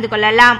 அறிந்து கொள்ளலாம்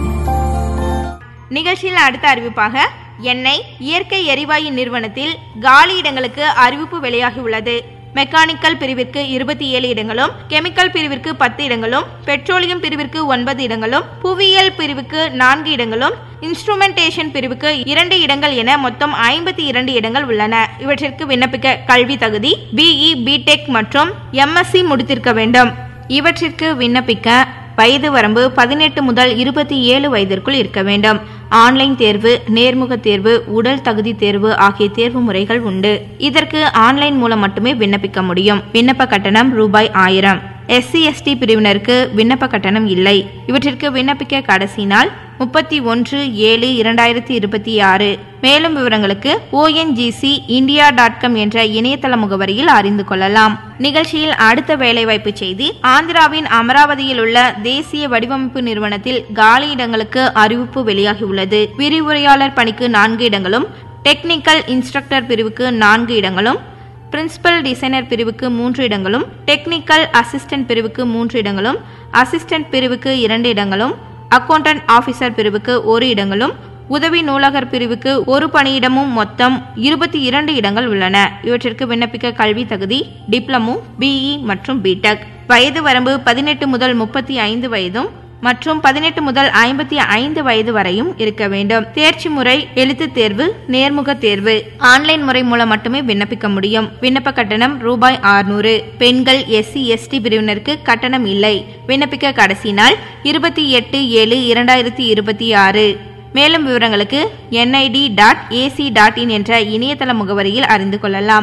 நிகழ்ச்சியில் அடுத்த அறிவிப்பாக எண்ணெய் இயற்கை எரிவாயு நிறுவனத்தில் காலி இடங்களுக்கு அறிவிப்பு வெளியாகியுள்ளது மெக்கானிக்கல் பிரிவிற்கு இருபத்தி ஏழு இடங்களும் கெமிக்கல் பிரிவிற்கு பத்து இடங்களும் பெட்ரோலியம் பிரிவிற்கு ஒன்பது இடங்களும் புவியியல் பிரிவுக்கு நான்கு இடங்களும் இன்ஸ்ட்ருமெண்டேஷன் பிரிவுக்கு இரண்டு இடங்கள் என மொத்தம் ஐம்பத்தி இரண்டு இடங்கள் உள்ளன இவற்றிற்கு விண்ணப்பிக்க கல்வி தகுதி பிஇ பிடெக் மற்றும் எம்எஸ்சி முடித்திருக்க வேண்டும் இவற்றிற்கு விண்ணப்பிக்க வயது வரம்பு பதினெட்டு முதல் இருபத்தி ஏழு வயதிற்குள் இருக்க வேண்டும் ஆன்லைன் தேர்வு நேர்முக தேர்வு உடல் தகுதி தேர்வு ஆகிய தேர்வு முறைகள் உண்டு இதற்கு ஆன்லைன் மூலம் மட்டுமே விண்ணப்பிக்க முடியும் விண்ணப்ப கட்டணம் ரூபாய் ஆயிரம் எஸ்சி எஸ்டி பிரிவினருக்கு விண்ணப்ப கட்டணம் இல்லை இவற்றிற்கு விண்ணப்பிக்க கடைசி நாள் முப்பத்தி ஒன்று ஏழு இரண்டாயிரத்தி இருபத்தி ஆறு மேலும் விவரங்களுக்கு ஓஎன்ஜிசி இந்தியா டாட் காம் என்ற இணையதள முகவரியில் அறிந்து கொள்ளலாம் நிகழ்ச்சியில் அடுத்த வேலைவாய்ப்பு செய்தி ஆந்திராவின் அமராவதியில் உள்ள தேசிய வடிவமைப்பு நிறுவனத்தில் காலி இடங்களுக்கு அறிவிப்பு வெளியாகியுள்ளது விரிவுரையாளர் பணிக்கு நான்கு இடங்களும் டெக்னிக்கல் இன்ஸ்ட்ரக்டர் பிரிவுக்கு நான்கு இடங்களும் பிரின்சிபல் டிசைனர் பிரிவுக்கு மூன்று இடங்களும் டெக்னிக்கல் அசிஸ்டன்ட் பிரிவுக்கு மூன்று இடங்களும் அசிஸ்டன்ட் பிரிவுக்கு இரண்டு இடங்களும் அக்கவுண்டன்ட் ஆபீசர் பிரிவுக்கு ஒரு இடங்களும் உதவி நூலகர் பிரிவுக்கு ஒரு பணியிடமும் மொத்தம் இருபத்தி இரண்டு இடங்கள் உள்ளன இவற்றிற்கு விண்ணப்பிக்க கல்வி தகுதி டிப்ளமோ பிஇ மற்றும் பிடெக் வயது வரம்பு பதினெட்டு முதல் முப்பத்தி ஐந்து வயதும் மற்றும் பதினெட்டு முதல் ஐம்பத்தி ஐந்து வயது வரையும் இருக்க வேண்டும் தேர்ச்சி முறை எழுத்துத் தேர்வு நேர்முக தேர்வு ஆன்லைன் முறை மூலம் மட்டுமே விண்ணப்பிக்க முடியும் விண்ணப்ப கட்டணம் ரூபாய் ஆறுநூறு பெண்கள் எஸ்சி எஸ்டி பிரிவினருக்கு கட்டணம் இல்லை விண்ணப்பிக்க கடைசி நாள் இருபத்தி எட்டு ஏழு இரண்டாயிரத்தி இருபத்தி ஆறு மேலும் விவரங்களுக்கு NIT dot AC dot in என்ற இணையதள முகவரியில் அறிந்து கொள்ளலாம்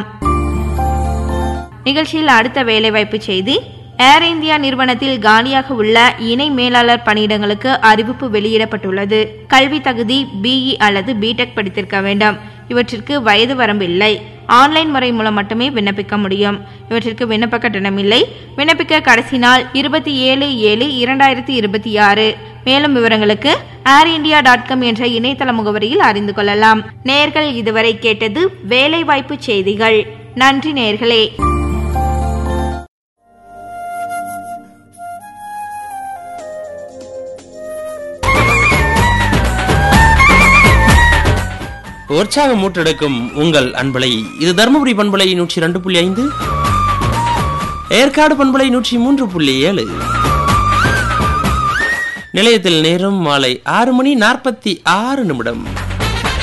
நிகழ்ச்சியில் அடுத்த வேலைவாய்ப்பு செய்தி ஏர் இந்தியா நிறுவனத்தில் காலியாக உள்ள இணை மேலாளர் பணியிடங்களுக்கு அறிவிப்பு வெளியிடப்பட்டுள்ளது கல்வி தகுதி பிஇ அல்லது பிடெக் படித்திருக்க வேண்டும் இவற்றிற்கு வயது வரம்பு இல்லை ஆன்லைன் முறை மூலம் மட்டுமே விண்ணப்பிக்க முடியும் இவற்றிற்கு விண்ணப்ப கட்டணம் இல்லை விண்ணப்பிக்க கடைசி நாள் இருபத்தி ஏழு ஏழு இரண்டாயிரத்தி இருபத்தி ஆறு மேலும் விவரங்களுக்கு ஏர் இந்தியா டாட் காம் என்ற இணையதள முகவரியில் அறிந்து கொள்ளலாம் நேர்கள் இதுவரை கேட்டது வேலைவாய்ப்பு செய்திகள் நன்றி நேர்களே உற்சாகம் மூட்டெடுக்கும் உங்கள் அன்பலை இது தருமபுரி பண்பலை நூற்றி ரெண்டு புள்ளி ஐந்து ஏற்காடு பண்பலை நூற்றி மூன்று புள்ளி ஏழு நிலையத்தில் நேரம் மாலை ஆறு மணி நாற்பத்தி ஆறு நிமிடம்